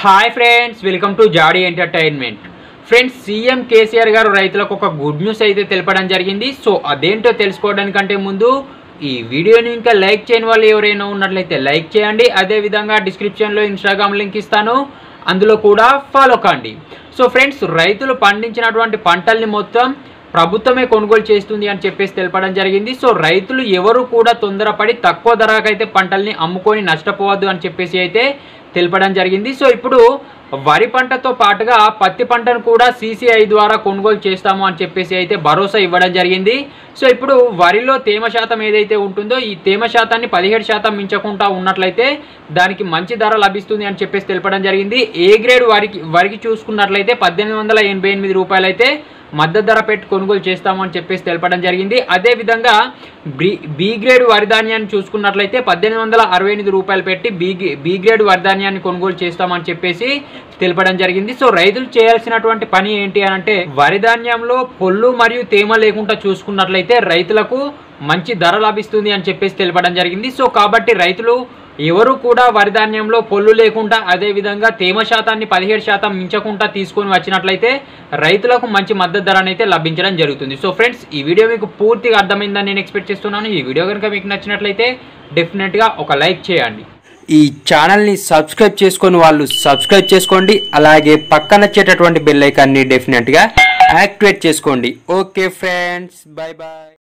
hi friends welcome to Jaadi entertainment friends CM KCR గారు రైతులకు ఒక గుడ్ న్యూస్ అయితే తెలపడం జరిగింది సో అదేంటో తెలుసుకోవడానికంటే ముందు ఈ వీడియోని ఇంకా లైక్ చేయని వాళ్ళు ఎవరైనా ఉన్నట్లయితే లైక్ చేయండి అదేవిధంగా డిస్క్రిప్షన్లో ఇన్స్టాగ్రామ్ లింక్ ఇస్తాను అందులో కూడా ఫాలో కండి సో ఫ్రెండ్స్ రైతులు పండించినటువంటి పంటల్ని మొత్తం ప్రభుత్వమే కొనుగోలు చేస్తుంది అని చెప్పేసి తెలపడం జరిగింది సో రైతులు ఎవరు కూడా తొందరపడి తక్కువ ధరకైతే పంటల్ని అమ్ముకొని నష్టపోవద్దు అని చెప్పేసి అయితే తెలపడం జరిగింది సో ఇప్పుడు వరి పంటతో పాటుగా పత్తి పంటను కూడా సీసీఐ ద్వారా కొనుగోలు చేస్తాము అని చెప్పేసి అయితే భరోసా ఇవ్వడం జరిగింది సో ఇప్పుడు వరిలో తేమ శాతం ఏదైతే ఉంటుందో ఈ తేమ శాతాన్ని పదిహేడు శాతం మించకుండా ఉన్నట్లయితే దానికి మంచి ధర లభిస్తుంది అని చెప్పేసి తెలపడం జరిగింది ఏ గ్రేడ్ వరికి వరికి చూసుకున్నట్లయితే పద్దెనిమిది వందల ఎనభై ఎనిమిది రూపాయలు అయితే మద్దతు ధర పెట్టి కొనుగోలు చేస్తామని చెప్పేసి తెలపడం జరిగింది అదేవిధంగా బి బి గ్రేడ్ వరిధాన్యాన్ని చూసుకున్నట్లయితే పద్దెనిమిది వందల అరవై ఎనిమిది రూపాయలు పెట్టి బి బి గ్రేడ్ వరిధాన్యాన్ని కొనుగోలు చేస్తామని చెప్పేసి తెలపడం జరిగింది సో రైతులు చేయాల్సినటువంటి పని ఏంటి అని అంటే వరిధాన్యంలో పొల్లు మరియు తేమ లేకుండా చూసుకున్నట్లయితే రైతులకు మంచి ధర లభిస్తుంది అని చెప్పేసి తెలపడం జరిగింది సో కాబట్టి రైతులు ఎవరు కూడా వరిధాన్యంలో పొల్లు లేకుండా అదేవిధంగా తేమ శాతాన్ని పదిహేడు శాతం మించకుండా తీసుకొని వచ్చినట్లయితే రైతులకు మంచి మద్దతు ధర అయితే లభించడం జరుగుతుంది సో ఫ్రెండ్స్ ఈ వీడియో మీకు పూర్తిగా అర్థమైందని నేను ఎక్స్పెక్ట్ చేస్తున్నాను ఈ వీడియో కనుక మీకు నచ్చినట్లయితే డెఫినెట్గా ఒక లైక్ చేయండి ఈ ఛానల్ని సబ్స్క్రైబ్ చేసుకొని వాళ్ళు సబ్స్క్రైబ్ చేసుకోండి అలాగే పక్కన వచ్చేటటువంటి బెల్ ఐకాన్ని డెఫినెట్గా యాక్టివేట్ చేసుకోండి ఓకే ఫ్రెండ్స్ బాయ్ బాయ్